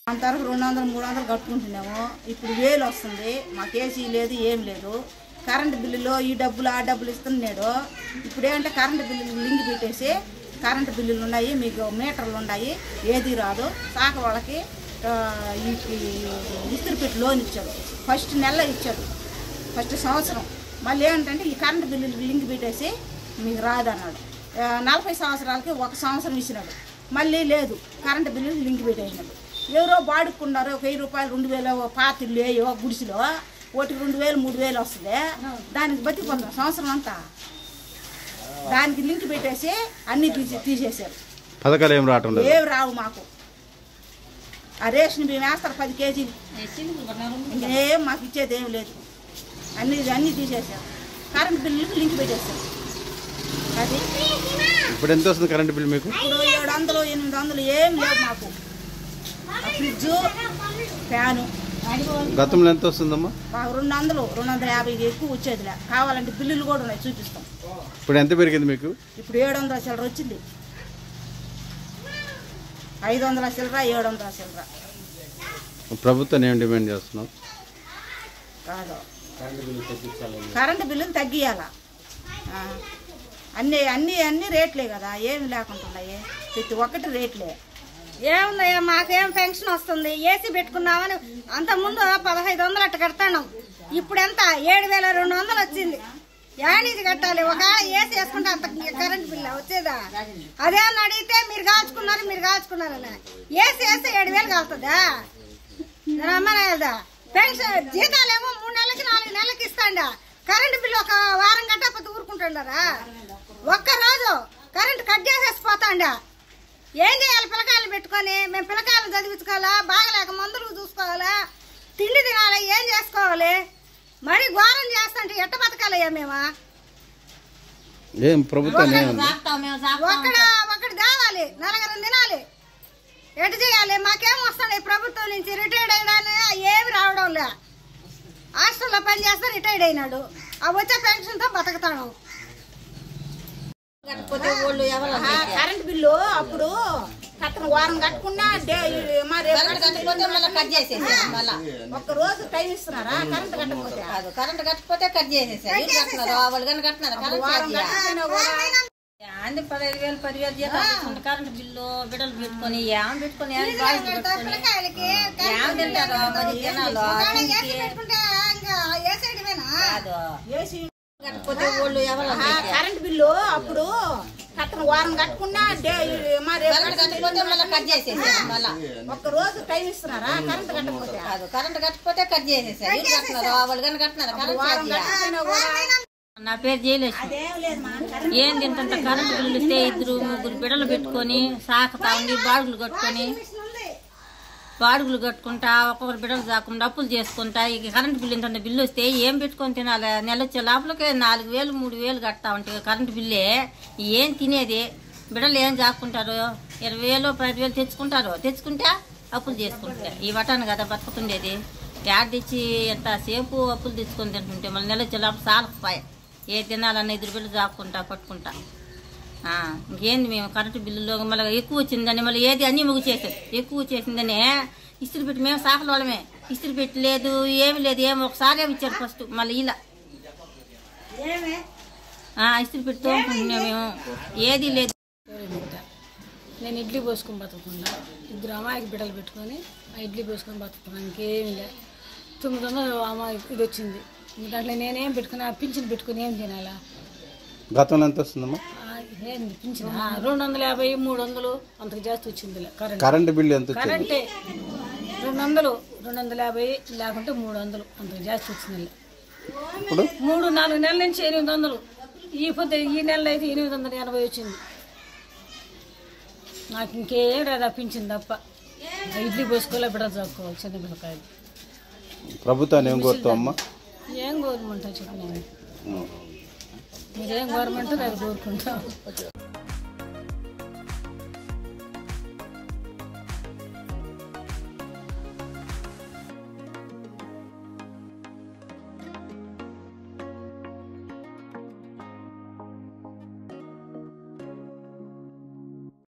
అంతవరకు రెండు వందలు మూడు వందలు కట్టుకుంటున్నాము ఇప్పుడు వేలు వస్తుంది మాకు ఏసీ లేదు ఏం లేదు కరెంటు బిల్లులో ఈ డబ్బులు ఆ డబ్బులు ఇస్తున్నాడు ఇప్పుడు ఏంటంటే కరెంటు బిల్లులు లింక్ పెట్టేసి కరెంటు బిల్లులు ఉన్నాయి మీకు మీటర్లు ఉన్నాయి ఏది రాదు సాక వాళ్ళకి ఆ, ఈ ఇస్త్రీ పెట్టి లోన్ ఇచ్చాడు ఫస్ట్ నెల ఇచ్చాడు ఫస్ట్ సంవత్సరం మళ్ళీ ఏంటంటే ఈ కరెంటు బిల్లులు లింక్ పెట్టేసి మీకు రాదన్నాడు ఆ, నలభై సంవత్సరాలకి ఒక సంవత్సరం ఇచ్చినాడు మళ్ళీ లేదు కరెంటు బిల్లులు లింక్ పెట్టేసినాడు ఎవరో బాడుకున్నారు ఒక వెయ్యి రూపాయలు రెండు వేలు పాత ఇల్లు ఏయో గుడిసెలో ఒకటి రెండు వేలు మూడు వేలు వస్తుంది దానికి బతికిపోతాం సంవత్సరం అంతా దానికి లింక్ పెట్టేసి అన్నీ తీసి తీసేశారు పథకాలు ఏం రావటం లేదు ఏవి రావు మాకు ఆ రేషన్ బియ్యం వేస్తారు పది కేజీలు ఇంకేం మాకు ఇచ్చేది ఏం లేదు అన్ని అన్నీ తీసేసారు కరెంట్ బిల్లుకి లింక్ పెట్టేశారు అది ఇప్పుడు ఎంత వస్తుంది కరెంట్ బిల్ మీకు ఇప్పుడు ఏడు వందలు ఎనిమిది వందలు ఏం లేవు మాకు ఆ ఫ్రిడ్జ్ ఫ్యాను గతంలో ఎంత వస్తుందమ్మా మాకు రెండు వందలు రెండు వందల యాభైకి ఎక్కువ వచ్చేదిలే కావాలంటే బిల్లులు కూడా ఉన్నాయి చూపిస్తాం ఇప్పుడు ఎంత పెరిగింది మీకు ఇప్పుడు ఏడు వందల చిల్లర వచ్చింది ఐదు వందల చిల్లర ఏడు వందల చిల్లర ప్రభుత్వాన్ని ఏం డిమాండ్ చేస్తున్నాం కాదు కరెంటు బిల్లులు తగ్గియాల అన్ని అన్ని అన్ని రేట్లే కదా ఏమి లేకుంటున్నాయి ప్రతి ఒక్కటి రేట్లే ఏముందయ్యా మాకేం పెన్షన్ వస్తుంది ఏసీ పెట్టుకున్నామని అంత ముందు పదహైదు వందలు అట్ట కడతాను ఇప్పుడు ఎంత ఏడు వేల రెండు వందలు వచ్చింది యానీది కట్టాలి ఒక ఏసీ వేసుకుంటే అంత కరెంట్ బిల్లు వచ్చేదా అదే అని అడిగితే మీరు కాల్చుకున్నారు మీరు కాల్చుకున్నారని ఏసీ వేస్తే ఏడు వేలు కాలుతుందా రమ్మనేదా పెన్షన్ జీతాలేమో మూడు నెలలకి నాలుగు నెలలకి ఇస్తాండా కరెంట్ బిల్లు ఒక వారం కట్టకపోతే ఊరుకుంటుండారా ఒక్క రోజు కరెంట్ కట్ చేసేసి పోతాండా ఏం చేయాలి పిల్లకాయలు పెట్టుకొని మేము పిల్లకాయలు చదివించుకోవాలా బాగలేక మందులు చూసుకోవాలా తిండి తినాలి ఏం చేసుకోవాలి మరి ఘోరం చేస్తుంటే ఎట్ట బతకాలయ్యా మేము ఏం ప్రభుత్వాన్ని ఏముంది ఒక్కడ ఒకటి కావాలి నలుగురు తినాలి ఎటు చేయాలి మాకేం వస్తాడు ఈ ప్రభుత్వం నుంచి రిటైర్డ్ అయినాను ఏమి రావడం లే హాస్టల్లో పని చేస్తే రిటైర్డ్ అయినాడు ఆ వచ్చే పెన్షన్తో బతుకుతాడు ఆ, కరెంట్ బిల్లు అప్పుడు కట్టను వారం కట్టుకున్నా డే- మా రేపు ఒక్క రోజు టైం ఇస్తున్నారా కరెంట్ కట్టకపోతే కరెంట్ కట్టకపోతే కట్ చేసేసారు ఇల్లు కట్టినారు వాళ్ళు కానీ కట్టినారు కరెంట్ వారం కట్టకపోయినా కూడా అంది పదహైదు వేలు పదివేలు జీతాలు తీసుకుంటే కరెంట్ బిల్లు బిడ్డలు పెట్టుకొని ఏం పెట్టుకొని ఏం బాధ్యత పెట్టుకొని పిల్లకాయలకి ఏం తింటారు పది జనాలు ఏసీ పెట్టుకుంటే ఇంకా ఏసేయడమేనా కాదు ఏసీ కట్టకపోతే వాళ్ళు ఎవరు ఆ, కరెంట్ బిల్లు అప్పుడు కట్టను వారం కట్టుకున్నా డే- మా రేపు కరెంట్ కట్టకపోతే మళ్ళీ కట్ చేసేసారు మళ్ళా ఒక్క రోజు టైం ఇస్తున్నారా కరెంట్ కట్టకపోతే కాదు కరెంట్ కట్టకపోతే కట్ చేసేసారు ఇల్లు కట్టినారు వాళ్ళు కానీ కట్టినారు కరెంట్ వారం ఛార్జీయా? కట్టకపోయినా కూడా నా పేరు జయలక్ష్మి ఏం తింటే కరెంట్ బిల్లు ఇస్తే ఇద్దరు ముగ్గురు బిడ్డలు పెట్టుకొని సాకుతా ఉండి బాడుగులు కట్టుకొని బాడుగులు కట్టుకుంటా ఒక్కొక్కరు బిడ్డలు కాకుండా అప్పులు చేసుకుంటా ఇక కరెంట్ బిల్లు ఇంత బిల్లు వస్తే ఏం పెట్టుకొని తినాలి నెల వచ్చే లోపలికే నాలుగు వేలు మూడు వేలు కడతా ఉంటే కరెంట్ బిల్లే ఏం తినేది బిడ్డలు ఏం చాక్కుంటారు ఇరవై వేలు పది వేలు తెచ్చుకుంటారు తెచ్చుకుంటే అప్పులు చేసుకుంటారు ఈ వటాను కదా బతుకుతుండేది యాడ్ తెచ్చి ఎంతసేపు అప్పులు తెచ్చుకొని తింటుంటే మళ్ళీ నెల వచ్చే లోపల సాలకపోయా ఏ తినాలన్న ఇద్దరు బిడ్డలు చాక్కుంటా పట్టుకుంటా ఆ, ఇంకేంది మేము కరెంటు బిల్లులో మళ్ళీ ఎక్కువ వచ్చిందని మళ్ళీ ఏది అన్ని ముగ్గు చేసేది ఎక్కువ వచ్చేసిందని ఇస్త్రీ పెట్టి మేము సాకల వాళ్ళమే ఇస్త్రీ పెట్టి లేదు ఏమి లేదు ఏమి ఒకసారి ఏమి ఇచ్చారు ఫస్ట్ మళ్ళీ ఇలా ఆ, ఇస్త్రీ పెట్టి తోముకుంటున్నాం మేము ఏది లేదు నేను ఇడ్లీ పోసుకొని బతుకుతున్నా ఇద్దరు అమ్మాయికి బిడ్డలు పెట్టుకొని ఆ ఇడ్లీ పోసుకొని బతుకుతున్నాను ఇంకేమీ లే తొమ్మిది వందలు అమ్మాయి ఇది వచ్చింది ఇంక దాంట్లో నేనేం పెట్టుకుని ఆ పింఛన్ పెట్టుకుని ఏం తినాలా గతంలో ఎంత వస్తుందమ్మా ఆ, ఏంది పింఛన్ ఆ, రెండు వందల యాభై మూడు వందలు అంతకు జాస్తి వచ్చింది కరెంట్ కరెంట్ బిల్ ఎంత వచ్చింది కరెంటే రెండు వందలు రెండు వందల యాభై లేకుంటే మూడు వందలు అంతకు జాస్తి వచ్చింది ఇప్పుడు మూడు నాలుగు నెలల నుంచి ఎనిమిది వందలు ఈ పొద్దు ఈ నెల అయితే ఎనిమిది వందల ఎనభై వచ్చింది నాకు ఇంకేం రాదు అప్పించింది తప్ప ఆ ఇడ్లీ పోసుకోలే బిడ్డలు చదువుకోవాలి చిన్న పిల్లకాయలు ప్రభుత్వాన్ని ఏం కోరుతావు అమ్మా ఏం గవర్నమెంట్ చెప్పిన మీరేం గవర్నమెంట్ అది కోరుకుంటాం